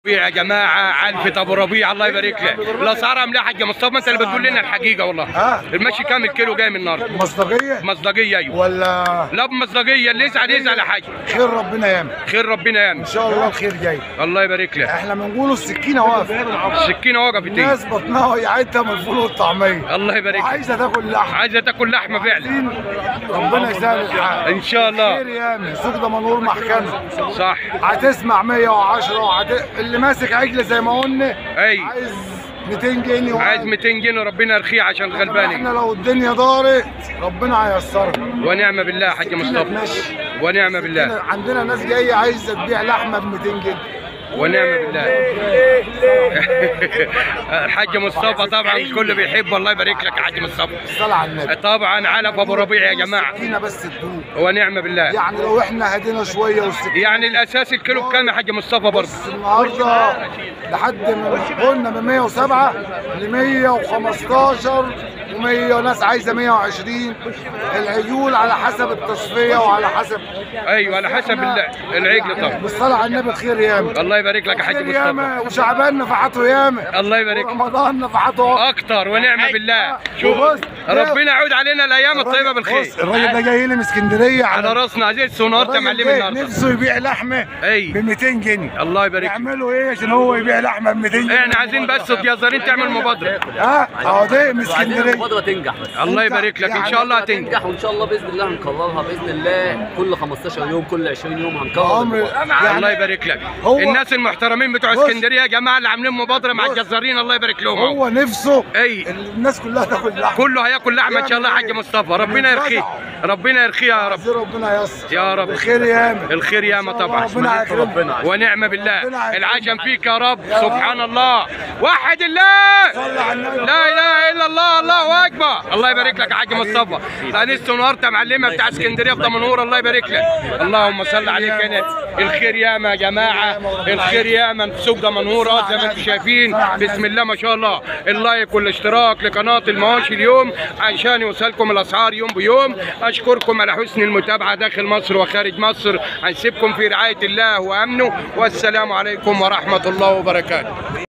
يا جماعه علفة ابو ربيع الله يبارك لك الاسعار عامله يا حاج مصطفى انت اللي بتقول لنا الحقيقه والله ها؟ المشي كام الكيلو جاي من النهارده مصداقيه مصداقيه ايوه ولا لا بمصداقيه اللي يزعل يزعل يا حاج خير ربنا يعمل خير ربنا يعمل ان شاء الله الخير جاي الله يبارك لك احنا بنقولوا السكينه واقفه السكينه وقفت ايه الناس بطنها وقعتها من الفول والطعميه الله يبارك لك وعايزه تاكل لحم عايزه تاكل لحمه فعلا ربنا يسهل الحال ان شاء الله خير يعمل سوق ده منور محكمه صح هتسمع 110 وهت... اللي ماسك عجل زي ما قلنا اي عايز 200 جنيه عايز 200 جنيه وربنا يرخيه عشان احنا غلباني لو الدنيا دارت ربنا هييسرها ونعم بالله يا حاج السكينة مصطفى تمشي. ونعم بالله عندنا ناس جايه عايزه تبيع لحمه ب 200 جنيه ونعم بالله الحاج مصطفى طبعا الكل بيحبه الله يبارك لك يا حاج مصطفى الصلاه على النبي طبعا علف ابو ربيع يا جماعه السكينه بس تدوب ونعم بالله يعني لو احنا هدينا شويه والسكينه يعني الاساس الكيلو بكام يا حاج مصطفى برضه بس النهارده لحد ما قلنا من 107 ل 115 و100 ناس عايزه 120 العيول على حسب التصفيه وعلى حسب ايوه على حسب ال- العجل طبعا بالصلاه على النبي خير ياما الله يبارك لك يا حاج خير مصطفى ياما وشعبان نفحاته ياما الله يبارك لك. ورمضان نفحاته اكتر ونعم بالله شوف وبص، ربنا يعود علينا الايام الطيبه بالخير بص الراجل ده جاي لي من اسكندريه على راسنا عزيز سونار الراجل معلم ده النهارده نفسه يبيع لحمه أي. ب 200 جنيه الله يبارك لك. يعملوا ايه عشان هو يبيع لحمه ب 200 جنيه احنا عايزين بس الجزارين تعمل مبادره ها اهو ده من عايزين اسكندريه المبادرة تنجح بس الله أنت يبارك لك ان يعني شاء الله هتنجح تنجح وان شاء الله باذن الله هنكررها باذن الله كل 15 يوم كل 20 يوم هنكرر عمر المبادرة. يعني الله يبارك لك هو- الناس المحترمين بتوع بص. اسكندريه يا جماعه اللي عاملين مبادره مع بص. الجزارين الله يبارك لهم أهو. هو نفسه اي الناس كلها تاكل لحمه كله هياكل لحمه ان شاء الله يا حاج مصطفى ربنا يرخيه ربنا يرخيه يا رب عايزين ربنا ييسر يا رب الخير ياما الخير ياما طبعا ربنا يكرمك ونعم بالله ربنا يكرمك. العجم فيك يا رب سبحان الله وحد الله صلى على النبي لا اله الا الله الله اكبر الله يبارك لك يا حاج مصطفى انسه نهارده معلمه بتاع اسكندريه في دمنهور الله يبارك لك اللهم صل عليك يا نبي الخير ياما يا جماعه الخير ياما في سوق دمنهور اه زي ما انتم شايفين بسم الله ما شاء الله اللايك والاشتراك لقناه المواشي اليوم عشان يوصلكم الاسعار يوم بيوم اشكركم على حسن المتابعه داخل مصر وخارج مصر هنسيبكم في رعايه الله وامنه والسلام عليكم ورحمه الله وبركاته